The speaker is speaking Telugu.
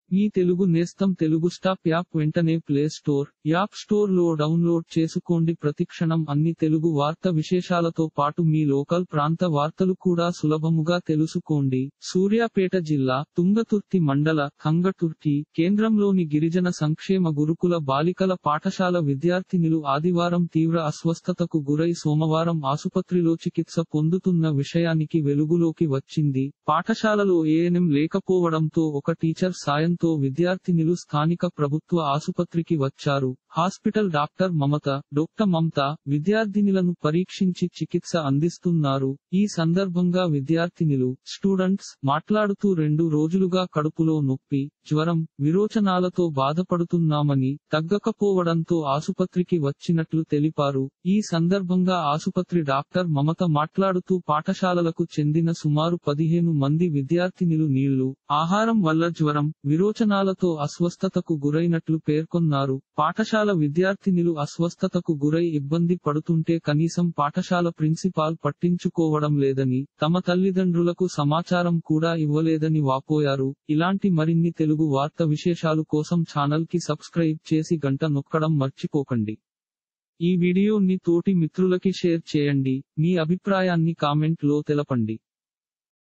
మీ తెలుగు నేస్తం తెలుగు స్టాప్ యాప్ వెంటనే ప్లే స్టోర్ యాప్ స్టోర్ లో డౌన్లోడ్ చేసుకోండి ప్రతిక్షణం అన్ని తెలుగు వార్త విశేషాలతో పాటు మీ లోకల్ ప్రాంత వార్తలు కూడా సులభముగా తెలుసుకోండి సూర్యాపేట జిల్లా తుంగతుర్తి మండల కంగతుర్తి కేంద్రంలోని గిరిజన సంక్షేమ గురుకుల బాలికల పాఠశాల విద్యార్థినులు ఆదివారం తీవ్ర అస్వస్థతకు గురై సోమవారం ఆసుపత్రిలో చికిత్స పొందుతున్న విషయానికి వెలుగులోకి వచ్చింది పాఠశాలలో ఏఎన్ఎం లేకపోవడంతో ఒక టీచర్ సాయంతో విద్యార్థినులు స్థానిక ప్రభుత్వ ఆసుపత్రికి వచ్చారు hospital doctor Mamata doctor Mamata విద్యార్థినులను పరీక్షించి చికిత్స అందిస్తున్నారు ఈ సందర్భంగా విద్యార్థినులు స్టూడెంట్స్ మాట్లాడుతూ రెండు రోజులుగా కడుపులో నొప్పి జ్వరం విరోచనాలతో బాధపడుతున్నామని తగ్గకపోవడంతో ఆసుపత్రికి వచ్చినట్లు తెలిపారు ఈ సందర్భంగా ఆసుపత్రి డాక్టర్ మమత మాట్లాడుతూ పాఠశాలలకు చెందిన సుమారు పదిహేను మంది విద్యార్థినులు నీళ్లు ఆహారం వల్ల జ్వరం విరోచనాలతో అస్వస్థతకు గురైనట్లు పేర్కొన్నారు పాఠశాల విద్యార్థినులు అస్వస్థతకు గురై ఇబ్బంది పడుతుంటే కనీసం పాఠశాల ప్రిన్సిపాల్ పట్టించుకోవడం లేదని తమ తల్లిదండ్రులకు సమాచారం కూడా ఇవ్వలేదని వాపోయారు ఇలాంటి మరిన్ని తెలుగు వార్త విశేషాలు కోసం ఛానల్ కి సబ్స్క్రైబ్ చేసి గంట నొక్కడం మర్చిపోకండి ఈ వీడియోని తోటి మిత్రులకి షేర్ చేయండి మీ అభిప్రాయాన్ని కామెంట్ లో తెలపండి